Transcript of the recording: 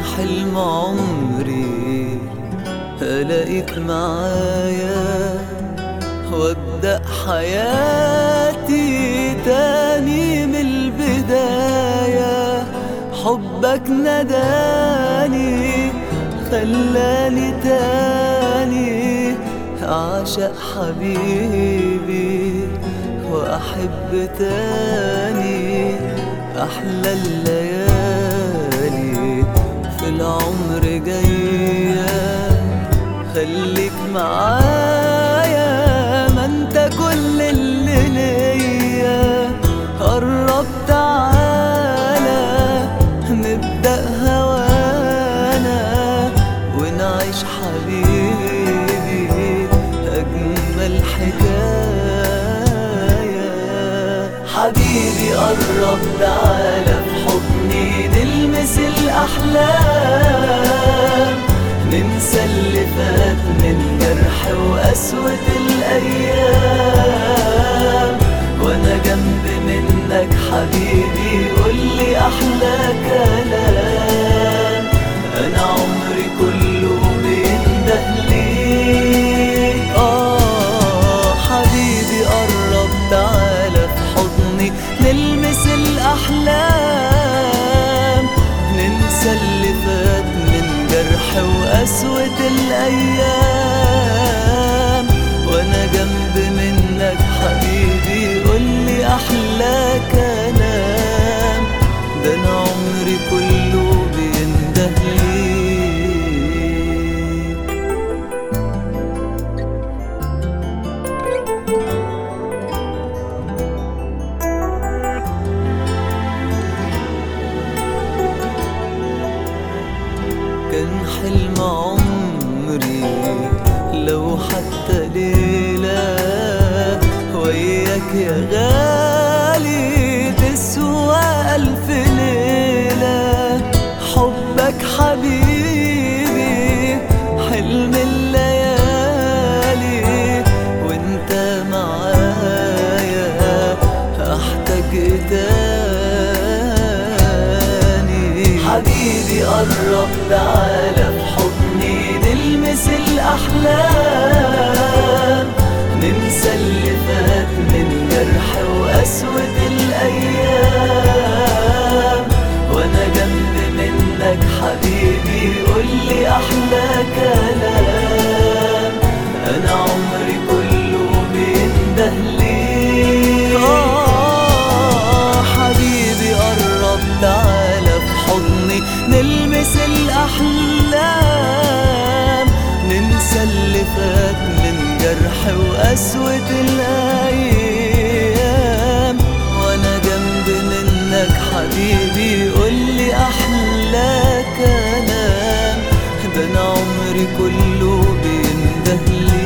حلم عمري ألاقيك معايا وابدأ حياتي تاني من البداية حبك نداني خلاني تاني أعشق حبيبي وأحب تاني أحلى الليالي في العمر جاية خليك معايا ما انت كل اللي ليا قرب تعالى نبدأ هوانا ونعيش حبيبي أجمل حكاية حبيبي قرب تعالى في حضني نلمس الأحلام ننسى اللي فات من جرح وقسوة الأيام وأنا جنب منك حبيبي قولي أحلى كلام أنا عمري كله بينده ليك آه حبيبي قرب تعالى في حضني نلمس الأحلام ننسى اللي فات من جرح وقسوة الأيام وأنا جنب منك حبيبي قولي أحلى كلام ده أنا عمري كله بينده ليك كان حلم عمري لو حتى ليلة وياك يا غالي تسوى ألف ليلة حبك حبيبي حلم الليالي وانت معايا احتاج تاني حبيبي قرب تعالى في حضني نلمس الأحلام ننسى اللي فات من جرح وقسوة الأيام وأنا جنب منك حبيبي قولي أحلى كلام أنا عمري كله بينده ليك آه حبيبي قرب تعالى في حضني نلمس الأحلام ننسى اللي فات من جرح وقسوة الأيام وأنا جنب منك حبيبي قولي أحلى كلام ده أنا عمري كله بينده ليك